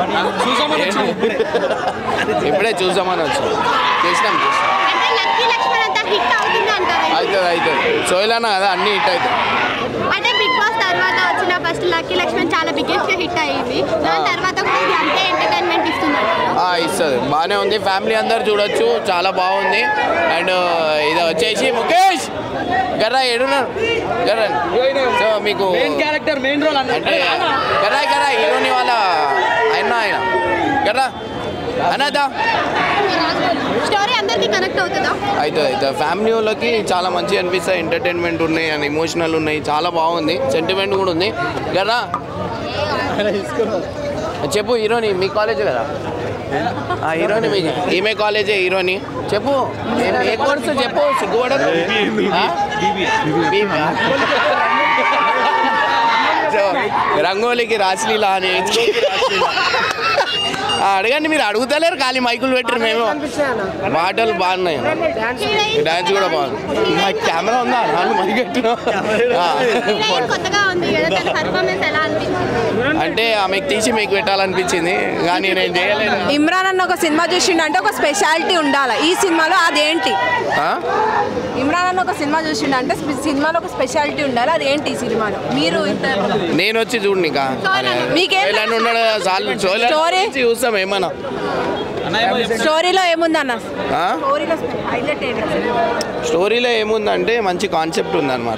ఇప్పుడే చూసామని వచ్చాం చేసినాం చేసినాం అంటే లక్కీ లక్ష్మణ్ అంతా హిట్ అవుతుంది అంటారా అవుతుంది అవుతుంది సోయిలానా కదా అన్ని హిట్ అవుతాయి అంటే బిగ్ బాస్ తర్వాత వచ్చిన ఫస్ట్ లక్కీ లక్ష్మణ్ చాలా బిగ్గెస్ట్ హిట్ అయ్యింది దాని తర్వాత కూడా ఇది అంతే ఎంటర్టైన్మెంట్ ఇస్తుంది అంటారా ఆ, ఇస్తుంది బాగానే ఉంది ఫ్యామిలీ అందరు చూడొచ్చు చాలా బాగుంది అండ్ ఇది వచ్చేసి ముఖేష్ గర్రా ఎడున్నారు గర్రా సో మీకు మెయిన్ క్యారెక్టర్ మెయిన్ రోల్ అన్న అంటే గర్రా గర్రా హీరోని వాళ్ళ ఆయన ఆయన గర్రా అనదా స్టోరీ అందరికీ కనెక్ట్ అవుతుందా అవుతుంది అవుతుంది ఫ్యామిలీ వాళ్ళకి చాలా మంచిగా అనిపిస్తాయి ఎంటర్టైన్మెంట్ ఉన్నాయి అండ్ ఎమోషనల్ ఉన్నాయి చాలా బాగుంది సెంటిమెంట్ కూడా ఉంది గర్రా చెప్పు హీరోని మీ కాలేజ్ కదా ఆ హీరోని మీ ఈమె కాలేజే హీరోని చెప్పు ఏ- ఏ కోర్సు చెప్పు సిగ్గుపడకు ఆ? BB ఆ? సో, రంగోలికి రాసలీలా అని ఆ, అడగండి మీరు అడుగుతలేరు ఖాళీ మైకులు పెట్టరు మేము మాటలు బాగున్నాయి డాన్స్ కూడా బాగుంది మా కెమెరా ఉందా నాన్న మైక్ పెట్టినా? ఆ, హీరోయిన్ కొత్తగా ఉంది కదా తన పర్ఫార్మెన్స్ ఎలా అనిపించింది అంటే ఆమెకు తీసి మీకు పెట్టాలనిపించింది కానీ నేను చేయలేదు ఇమ్రాన్ అన్న ఒక సినిమా చూసిండు అంటే ఒక స్పెషాలిటీ ఉండాలి ఈ సినిమాలో అదేంటి ఆ? ఇమ్రాన్ అన్న ఒక సినిమా చూసిండు అంటే స్పె- సినిమాలో ఒక స్పెషాలిటీ ఉండాలి అదేంటి ఈ సినిమాలో మీరు ఇంత నేను వచ్చి చూడు నీకా మీకేం సోయిలాండ్ ఉన్నాడు కదా, చాలు సోయిలాండ్ స్టోరీ? వచ్చి చూస్తాం ఏమన్నా స్టోరీలో ఏముందన్న ఆ? స్టోరీలో హైలైట్ ఏంటి అసలు? స్టోరీలో ఏముందంటే మంచి కాన్సెప్ట్ ఉందన్నమాట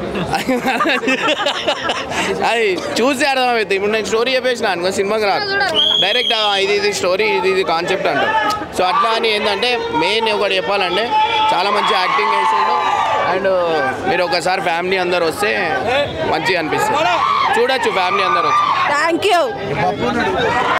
అది చూసి అర్థమవుతుంది ఇప్పుడు నేను స్టోరీ చెప్పేసిన అనుకో సినిమాకి రాదు డైరెక్ట్ ఆ, ఇది ఇది స్టోరీ ఇది ఇది కాన్సెప్ట్ అంటారు సో అట్లా అని ఏంటంటే మెయిన్ ఒకటి చెప్పాలంటే చాలా మంచి యాక్టింగ్ చేసిండు అండ్ మీరు ఒకసారి ఫ్యామిలీ అందరు వస్తే మంచిగా అనిపిస్తుంది చూడొచ్చు ఫ్యామిలీ అందరు వచ్చి థ్యాంక్ యూ